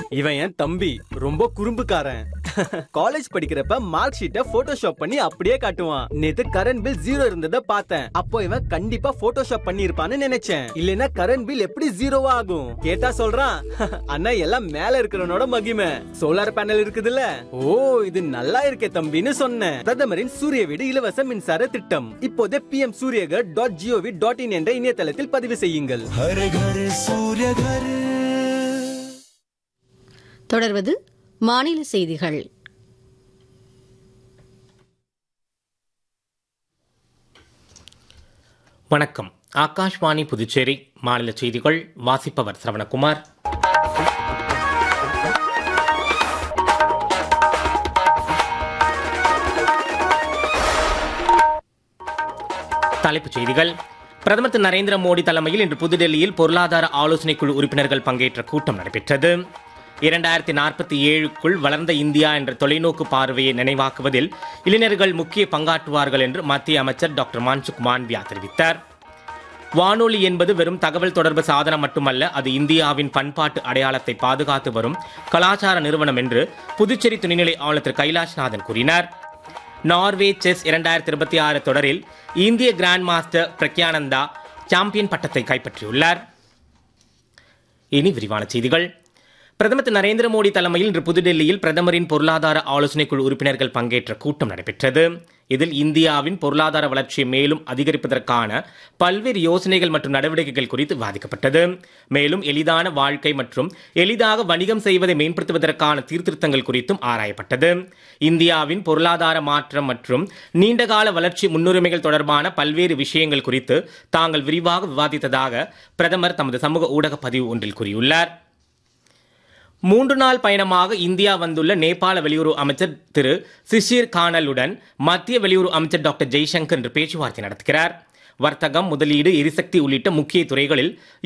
இவன் என் தம்பி ரொம்ப குறும்புக்காரன் காலேஜ் படிக்கிறப்ப மார்க் ஷீட்டை போட்டோஷாப் பண்ணி அப்படியே காட்டுவான் நேத்து கரண்ட் பில் ஜீரோ இருந்ததை பார்த்தேன் அப்போ இவன் கண்டிப்பா போட்டோஷாப் பண்ணி இருப்பான்னு நினைச்சேன் இல்லனா கரண்ட் பில் எப்படி ஜீரோவா ஆகும் கேட்டா சொல்றான் அண்ணா எல்லாம் மேல இருக்கிறவனோட மகிமை சோலார் பேனல் இருக்குதுல்ல ஓ இது நல்லா இருக்கே தம்பின்னு சொன்னேன் பிரதமரின் சூரிய வீடு இலவச மின்சார திட்டம் இப்போதே PM Suryaghar dot GOV dot in என்ற இணையதளத்தில் பதிவு செய்யுங்கள் हर घर सूर्य घर தொடர்வது மாநில செய்திகள் வணக்கம் ஆகாஷ்வாணி புதுச்சேரி மாநில செய்திகள் வாசிப்பவர் சரவணகுமார் தலைப்புச் செய்திகள் பிரதமர் திரு நரேந்திர மோடி தலைமையில் இன்று புதுடெல்லியில் பொருளாதார ஆலோசனைக் குழு உறுப்பினர்கள் பங்கேற்ற கூட்டம் நடைபெற்றது இரண்டாயிரத்தி நாற்பத்தி ஏழுக்குள் வளர்ந்த இந்தியா என்ற தொலைநோக்கு பார்வையை நினைவாக்குவதில் இளைஞர்கள் முக்கிய பங்காற்றுவார்கள் என்று மத்திய அமைச்சர் டாக்டர் மான்சுக் மாண்பியா தெரிவித்தார் வானொலி என்பது வெறும் தகவல் தொடர்பு சாதனம் மட்டுமல்ல அது இந்தியாவின் பண்பாட்டு அடையாளத்தை பாதுகாத்து வரும் கலாச்சார நிறுவனம் என்று புதுச்சேரி துணைநிலை ஆளுநர் திரு கைலாஷ்நாதன் கூறினார் நார்வே செஸ் இரண்டாயிரத்தி இருபத்தி ஆறு தொடரில் இந்திய கிராண்ட் மாஸ்டர் பிரக்யானந்தா சாம்பியன் பட்டத்தை கைப்பற்றியுள்ளார் இனி விரிவான செய்திகள் பிரதமர் திரு நரேந்திர மோடி தலைமையில் இன்று புதுடெல்லியில் பிரதமரின் பொருளாதார ஆலோசனைக் குழு உறுப்பினர்கள் பங்கேற்ற கூட்டம் நடைபெற்றது இதில் இந்தியாவின் பொருளாதார வளர்ச்சியை மேலும் அதிகரிப்பதற்கான பல்வேறு யோசனைகள் மற்றும் நடவடிக்கைகள் குறித்து விவாதிக்கப்பட்டது மேலும் எளிதான வாழ்க்கை மற்றும் எளிதாக வணிகம் செய்வதை மேம்படுத்துவதற்கான சீர்திருத்தங்கள் குறித்தும் ஆராயப்பட்டது இந்தியாவின் பொருளாதார மாற்றம் மற்றும் நீண்டகால வளர்ச்சி முன்னுரிமைகள் தொடர்பான பல்வேறு விஷயங்கள் குறித்து தாங்கள் விரிவாக விவாதித்ததாக பிரதமர் தமது சமூக ஊடக பதிவு ஒன்றில் கூறியுள்ளார் மூன்று நாள் பயணமாக இந்தியா வந்துள்ள நேபாள வெளியுறவு அமைச்சர் திரு சிஷிர் கானலுடன் மத்திய வெளியுறவு அமைச்சர் டாக்டர் ஜெய்சங்கர் இன்று பேச்சுவார்த்தை நடத்துகிறார் வர்த்தகம் முதலீடு எரிசக்தி உள்ளிட்ட முக்கிய துறைகளில்